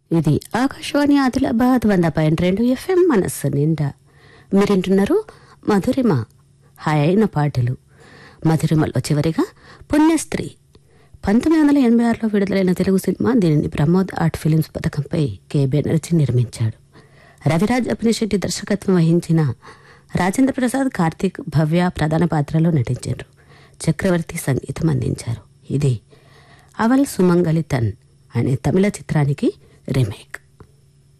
ఇది ఆకాశవాణి ఆదిలాబాద్ వంద పాయింట్ రెండు ఎఫ్ఎం మనస్సు నిండా మీరింటున్నారు మధురిమ హాయైన పాటలు మధురిమలో చివరిగా పుణ్యస్త్రీ పంతొమ్మిది వందల ఎనభై ఆరులో విడుదలైన తెలుగు సినిమా దీనిని ప్రమోద్ ఆర్ట్ ఫిలిమ్స్ పథకంపై కె బెనర్జీ నిర్మించాడు రవిరాజ్ అభినిశెట్టి దర్శకత్వం వహించిన రాజేంద్ర ప్రసాద్ కార్తీక్ భవ్య ప్రధాన పాత్రలో నటించారు చక్రవర్తి సంగీతం అందించారు ఇది అవల్ సుమంగళితన్ అనే తమిళ చిత్రానికి రీమేక్